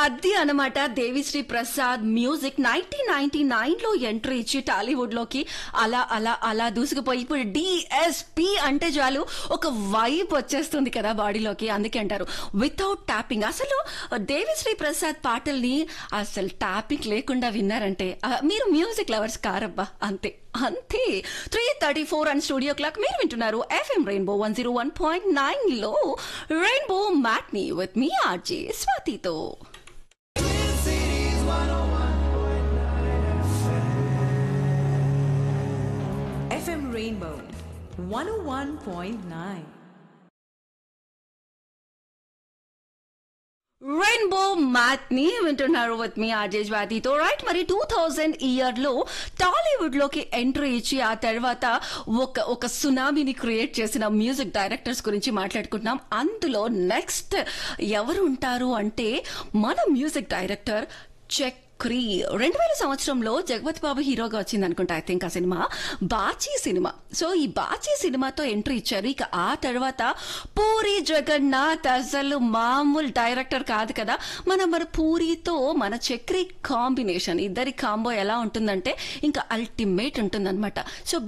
అది అనమాట Devi Sri Prasad music nineteen ninety nine లో ఎంట్రీ ఇచ్చి టాలీవుడ్ లోకి అలా అలా అలా దూసుకుపోయి ఇప్పుడు డిఎస్పి అంటే చాలు ఒక వైబ్ వచ్చేస్తుంది కదా బాడీలోకి అందుకే అంటారు వితౌట్ ట్యాపింగ్ అసలు దేవిశ్రీ ప్రసాద్ పాటల్ని అసలు ట్యాపింగ్ లేకుండా విన్నారంటే ఆ, మీరు మ్యూజిక్ లవర్స్ కారబ్బా అంతే అంతే three thirty four and studio clock మీరు వింటున్నారు FM Rainbow one zero one point nine లో రెయిన్బో మ్యాట్ని విత్ మీ ఆర్జే స్వాతితో FM Rainbow 101.9. Rainbow matinee వింటున్నారు విత్ మీ ఆర్జే స్వాతితో రైట్ మరి టూ థౌజండ్ ఇయర్ లో టాలీవుడ్ లోకి ఎంట్రీ ఇచ్చి ఆ తర్వాత ఒక ఒక సునామీని క్రియేట్ చేసిన మ్యూజిక్ డైరెక్టర్స్ గురించి మాట్లాడుకుంటున్నాం అందులో నెక్స్ట్ ఎవరు ఉంటారు అంటే మన మ్యూజిక్ డైరెక్టర్ చక్రి రెండు వేల సంవత్సరంలో జగపతి బాబు హీరోగా వచ్చింది అనుకుంటా ఐ థింక్ ఆ సినిమా బాచీ సినిమా సో ఈ బాచీ సినిమాతో ఎంట్రీ ఇచ్చారు ఇక ఆ తర్వాత పూరి జగన్నాథ్ అసలు మామూలు డైరెక్టర్ కాదు కదా మన మన పూరితో మన చక్రి కాంబినేషన్ ఇద్దరి కాంబో ఎలా ఉంటుందంటే ఇంకా అల్టిమేట్ ఉంటుందన్నమాట సో